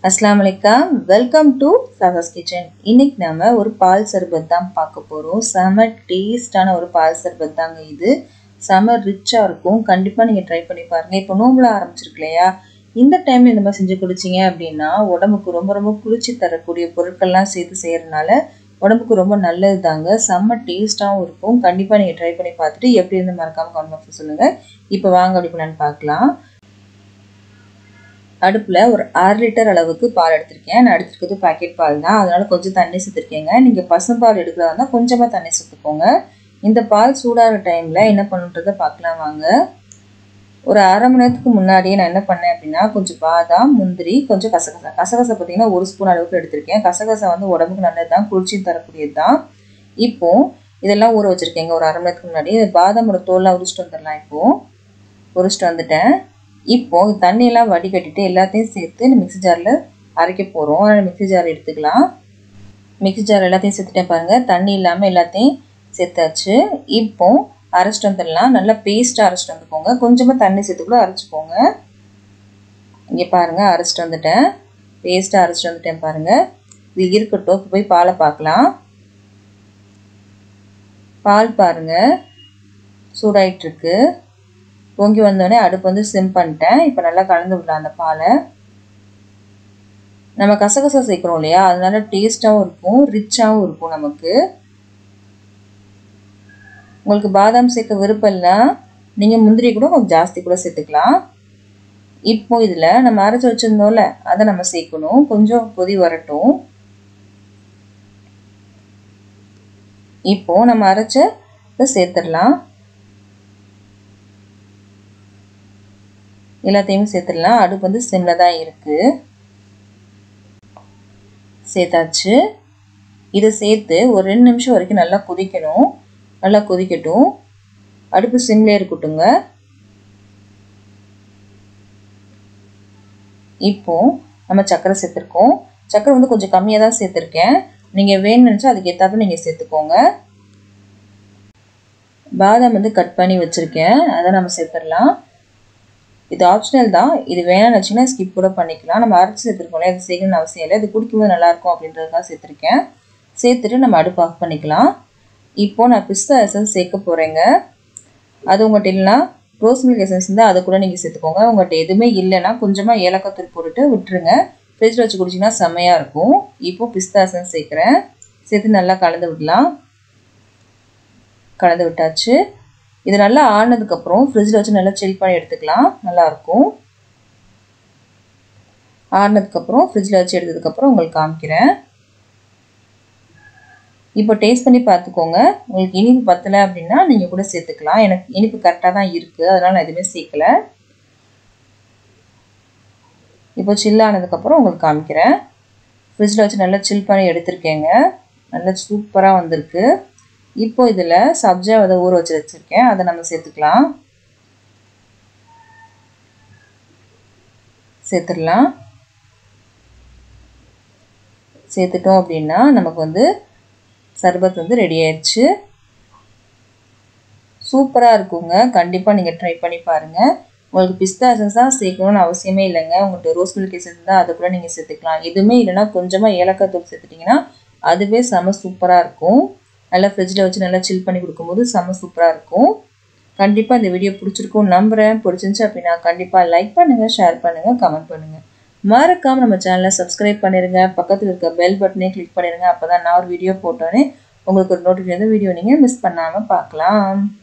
அஸ்லாம் வலைக்கம் welcome to சாசாஸ் kitchen இன்னைக்கு நாம ஒரு பால் சர்பத் தான் பார்க்க போகிறோம் செம டேஸ்டான ஒரு பால் சர்பத் தாங்க இது செம ரிச்சாக இருக்கும் கண்டிப்பாக நீங்கள் ட்ரை பண்ணி பாருங்கள் இப்போ நோம்புல ஆரம்பிச்சிருக்கு இல்லையா இந்த டைமில் இந்த மாதிரி செஞ்சு குடிச்சிங்க அப்படின்னா உடம்புக்கு ரொம்ப ரொம்ப குளிர்ச்சி தரக்கூடிய பொருட்கள்லாம் சேர்த்து செய்கிறதுனால உடம்புக்கு ரொம்ப நல்லது தாங்க செம்ம டேஸ்ட்டாகவும் இருக்கும் கண்டிப்பாக நீங்கள் ட்ரை பண்ணி பார்த்துட்டு எப்படி இருந்து மறக்காமல் கமெண்ட் பாக்ஸில் சொல்லுங்கள் இப்போ வாங்க அப்படி பண்ணலான்னு பார்க்கலாம் அடுப்பில் ஒரு அரை லிட்டர் அளவுக்கு பால் எடுத்திருக்கேன் நான் எடுத்துருக்கிறது பாக்கெட் பால் தான் அதனால் கொஞ்சம் தண்ணி சேர்த்துருக்கேங்க நீங்கள் பசும்பால் எடுக்கிறதா இருந்தால் கொஞ்சமாக தண்ணி சேர்த்துக்கோங்க இந்த பால் சூடாகிற டைமில் என்ன பண்ணுன்றதை பார்க்கலாம் வாங்க ஒரு அரை மணி நேரத்துக்கு முன்னாடியே நான் என்ன பண்ணேன் அப்படின்னா கொஞ்சம் பாதாம் முந்திரி கொஞ்சம் கசகசா கசகசா பார்த்தீங்கன்னா ஒரு ஸ்பூன் அளவுக்கு எடுத்திருக்கேன் கசகசா வந்து உடம்புக்கு நல்லது தான் குளிர்ச்சியும் தரக்கூடியது தான் இப்போது இதெல்லாம் ஊற வச்சுருக்கேங்க ஒரு அரை மணி நேரத்துக்கு முன்னாடி பாதாமோட தோல்லாம் உரிச்சிட்டு வந்துடலாம் இப்போது உரிச்சிட்டு வந்துட்டேன் இப்போது தண்ணியெல்லாம் வடிகட்டிட்டு எல்லாத்தையும் சேர்த்து மிக்ஸி ஜாரில் அரைக்க போகிறோம் அதனால் மிக்ஸி ஜார் எடுத்துக்கலாம் மிக்ஸி ஜார் எல்லாத்தையும் சேர்த்துட்டேன் பாருங்கள் தண்ணி இல்லாமல் எல்லாத்தையும் சேர்த்தாச்சு இப்போ அரைச்சிட்டு வந்துடலாம் நல்லா பேஸ்ட்டாக அரைச்சிட்டு வந்துக்கோங்க கொஞ்சமாக தண்ணி சேர்த்து கூட அரைச்சிக்கோங்க இங்கே பாருங்கள் அரைச்சிட்டு வந்துட்டேன் பேஸ்ட்டாக அரைச்சிட்டு வந்துட்டேன் பாருங்கள் இது இருக்கட்டும் இப்போ போய் பாலை பார்க்கலாம் பால் பாருங்கள் சூடாயிட்ருக்கு பொங்கி வந்தோடனே அடுப்பு வந்து சிம் பண்ணிட்டேன் இப்போ நல்லா கலந்து விடலாம் அந்த பாலை நம்ம கசகசா சேர்க்குறோம் இல்லையா அதனால டேஸ்ட்டாகவும் இருக்கும் ரிச்சாகவும் இருக்கும் நமக்கு உங்களுக்கு பாதாம் சேர்க்க விருப்பம் இல்லை நீங்கள் முந்திரி கூட கொஞ்சம் ஜாஸ்தி கூட சேர்த்துக்கலாம் இப்போ இதில் நம்ம அரைச்சி வச்சுருந்தோம்ல அதை நம்ம சேர்க்கணும் கொஞ்சம் கொதி வரட்டும் இப்போ நம்ம அரைச்ச சேர்த்துடலாம் எல்லாத்தையுமே சேர்த்துடலாம் அடுப்பு வந்து சிம்மில் தான் இருக்குது சேர்த்தாச்சு இதை சேர்த்து ஒரு ரெண்டு நிமிஷம் வரைக்கும் நல்லா கொதிக்கணும் நல்லா கொதிக்கட்டும் அடுப்பு சிம்லேயே இருக்கட்டுங்க இப்போ நம்ம சர்க்கரை சேர்த்துருக்கோம் சர்க்கரை வந்து கொஞ்சம் கம்மியாக தான் சேர்த்துருக்கேன் நீங்கள் வேணும்னு நினச்சா அதுக்கு ஏற்றாப்புல நீங்கள் சேர்த்துக்கோங்க பாதாம் வந்து கட் பண்ணி வச்சுருக்கேன் அதை நம்ம சேர்த்துடலாம் இது ஆப்ஷனல் தான் இது வேணாம்னு வச்சிங்கன்னா ஸ்கிப் கூட பண்ணிக்கலாம் நம்ம அரைச்சி சேர்த்துருக்கோம்ல அது சேர்க்கணும்னு அவசியம் இல்லை இது குடிக்கும்போது நல்லாயிருக்கும் அப்படின்றதுக்காக சேர்த்துருக்கேன் சேர்த்துட்டு நம்ம அடுப்பு ஆஃப் பண்ணிக்கலாம் இப்போது நான் பிஸ்தா எசன்ஸ் சேர்க்க போகிறேங்க அது உங்கள்கிட்ட இல்லைனா ரோஸ் மில்க் எசன்ஸ் இருந்தால் அதை கூட நீங்கள் சேர்த்துக்கோங்க உங்கள்கிட்ட எதுவுமே இல்லைன்னா கொஞ்சமாக ஏலக்காய் தூள் போட்டுட்டு விட்டுருங்க ஃப்ரிட்ஜில் வச்சு குடிச்சிங்கன்னா செம்மையாக இருக்கும் இப்போது பிஸ்தா எசன்ஸ் சேர்க்குறேன் சேர்த்து நல்லா கலந்து விடலாம் கலந்து விட்டாச்சு இது நல்லா ஆனதுக்கப்புறம் ஃப்ரிட்ஜில் வச்சு நல்லா சில் பண்ணி எடுத்துக்கலாம் நல்லாயிருக்கும் ஆனதுக்கப்புறம் ஃப்ரிட்ஜில் வச்சு எடுத்ததுக்கப்புறம் உங்களுக்கு காமிக்கிறேன் இப்போ டேஸ்ட் பண்ணி பார்த்துக்கோங்க உங்களுக்கு இனிப்பு பத்தலை அப்படின்னா நீங்கள் கூட சேர்த்துக்கலாம் எனக்கு இனிப்பு கரெக்டாக தான் இருக்குது அதனால் நான் எதுவுமே சேர்க்கல இப்போ சில் ஆனதுக்கப்புறம் உங்களுக்கு காமிக்கிறேன் ஃப்ரிட்ஜில் வச்சு நல்லா சில் பண்ணி எடுத்திருக்கேங்க நல்லா சூப்பராக வந்திருக்கு இப்போ இதில் சப்ஜா விதை ஊற வச்சு வச்சுருக்கேன் அதை நம்ம சேர்த்துக்கலாம் சேர்த்துடலாம் சேர்த்துட்டோம் அப்படின்னா நமக்கு வந்து சர்பத் வந்து ரெடி ஆயிடுச்சு சூப்பராக இருக்குங்க கண்டிப்பாக நீங்கள் ட்ரை பண்ணி பாருங்கள் உங்களுக்கு பிஸ்தா எசன்ஸ் தான் சேர்க்கணும்னு அவசியமே இல்லைங்க உங்கள்கிட்ட ரோஸ் மில்க் எசன்ஸ் தான் அதை கூட நீங்கள் சேர்த்துக்கலாம் எதுவுமே இல்லைன்னா கொஞ்சமாக ஏலக்காய் தூள் சேர்த்துட்டிங்கன்னா அதுவே செம சூப்பராக இருக்கும் நல்லா ஃப்ரிட்ஜில் வச்சு நல்லா சில் பண்ணி கொடுக்கும்போது செம்ம சூப்பராக இருக்கும் கண்டிப்பாக இந்த வீடியோ பிடிச்சிருக்கும் நம்புகிறேன் பிடிச்சிருந்துச்சு அப்படின்னா கண்டிப்பாக லைக் பண்ணுங்கள் ஷேர் பண்ணுங்கள் கமெண்ட் பண்ணுங்கள் மறக்காமல் நம்ம சேனலை சப்ஸ்கிரைப் பண்ணிடுங்க பக்கத்தில் இருக்க பெல் பட்டனே கிளிக் பண்ணிடுங்க அப்போ தான் நான் ஒரு வீடியோ போட்டோன்னே உங்களுக்கு ஒரு நோட்டிஃபிகேஷன் வீடியோ நீங்கள் மிஸ் பண்ணாமல் பார்க்கலாம்